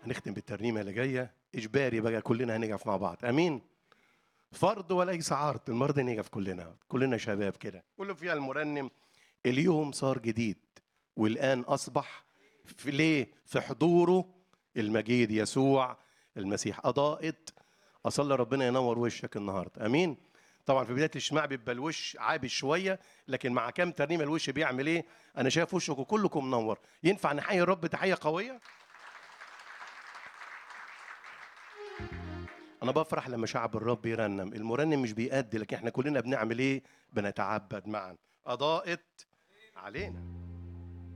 هنختم بالترنيمه اللي جايه اجباري بقى كلنا هنقف مع بعض امين فرض وليس عرض المرض نقف كلنا كلنا شباب كده كله فيها المرنم اليوم صار جديد والان اصبح في ليه في حضوره المجيد يسوع المسيح اضاءت اصلي ربنا ينور وشك النهارده امين طبعا في بدايه الاجتماع بيبقى الوش عابس شويه لكن مع كام ترنيمه الوش بيعمل ايه انا شايف وشكم كلكم منور ينفع نحيي الرب تحيه قويه انا بفرح لما شعب الرب يرنم المرنم مش بيأدي لكن احنا كلنا بنعمل ايه بنتعبد معا اضاءت علينا